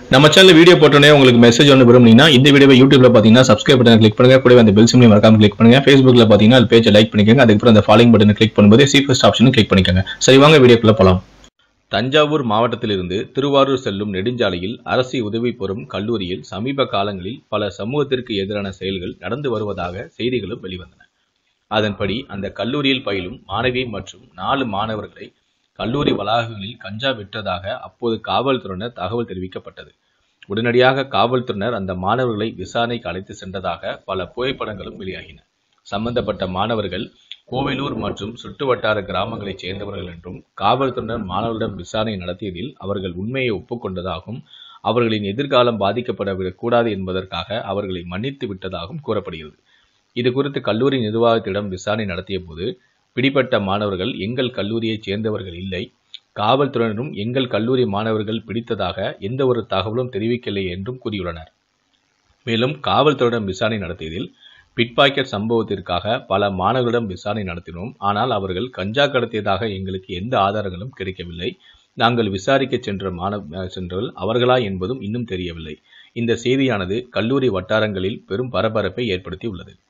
நம்ம channel video போட்டோன்னே உங்களுக்கு மெசேஜ் ஒன்று விரும்புனீங்கன்னா இந்த வீடியோவை யூடியூப்ல பார்த்தீங்கன்னா சப்ஸ்கிரைப் பட்டன் கிளிக் பண்ணுங்க கூடவே அந்த பெல் சிம்லையும் மறக்காம கிளிக் பண்ணுங்க ஃபேஸ்புக்ல பார்த்தீங்கன்னா அது பேஜை லைக் பண்ணிக்கோங்க அதுக்கப்புறம் அந்த ஃபாலோயிங் பட்டனை கிளிக் பண்ணும்போது சி ஃபர்ஸ்ட் ஆப்ஷனும் கிளிக் பண்ணிக்கோங்க சரி வாங்க வீடியோக்குள்ள போலாம் தஞ்சாவூர் மாவட்டத்திலிருந்து திருவாரூர் செல்லும் நெடுஞ்சாலையில் அரசு உதவி பெறும் கல்லூரியில் சமீப காலங்களில் பல சமூகத்திற்கு எதிரான செயல்கள் நடந்து வருவதாக செய்திகளும் வெளிவந்தன அதன்படி அந்த கல்லூரியில் பயிலும் மாணவி மற்றும் நாலு மாணவர்களை கல்லூரி வளாகங்களில் கஞ்சா விற்றதாக அப்போது காவல்துறையினர் தகவல் தெரிவிக்கப்பட்டது உடனடியாக காவல்துறையினர் அந்த மாணவர்களை விசாரணைக்கு அழைத்து சென்றதாக பல புகைப்படங்களும் வெளியாகின சம்பந்தப்பட்ட மாணவர்கள் கோவிலூர் மற்றும் சுற்றுவட்டார கிராமங்களைச் சேர்ந்தவர்கள் என்றும் காவல்துறையினர் மாணவர்களிடம் விசாரணை நடத்தியதில் அவர்கள் உண்மையை ஒப்புக்கொண்டதாகவும் அவர்களின் எதிர்காலம் பாதிக்கப்படக்கூடாது என்பதற்காக அவர்களை மன்னித்து விட்டதாகவும் கூறப்படுகிறது இது குறித்து கல்லூரி நிர்வாகத்திடம் விசாரணை நடத்திய போது பிடிப்பட்ட மாணவர்கள் எங்கள் கல்லூரியைச் சேர்ந்தவர்கள் இல்லை காவல்துறையினரும் எங்கள் கல்லூரி மாணவர்கள் பிடித்ததாக எந்த ஒரு தகவலும் தெரிவிக்கவில்லை என்றும் கூறியுள்ளனர் மேலும் காவல்துறையிடம் விசாரணை நடத்தியதில் பிட்பாக்கெட் சம்பவத்திற்காக பல மாணவர்களிடம் விசாரணை நடத்தினோம் ஆனால் அவர்கள் கஞ்சா கடத்தியதாக எங்களுக்கு எந்த ஆதாரங்களும் கிடைக்கவில்லை நாங்கள் விசாரிக்க சென்ற மாணவ சென்றவர்கள் அவர்களா என்பதும் இன்னும் தெரியவில்லை இந்த செய்தியானது கல்லூரி வட்டாரங்களில் பெரும் பரபரப்பை ஏற்படுத்தி உள்ளது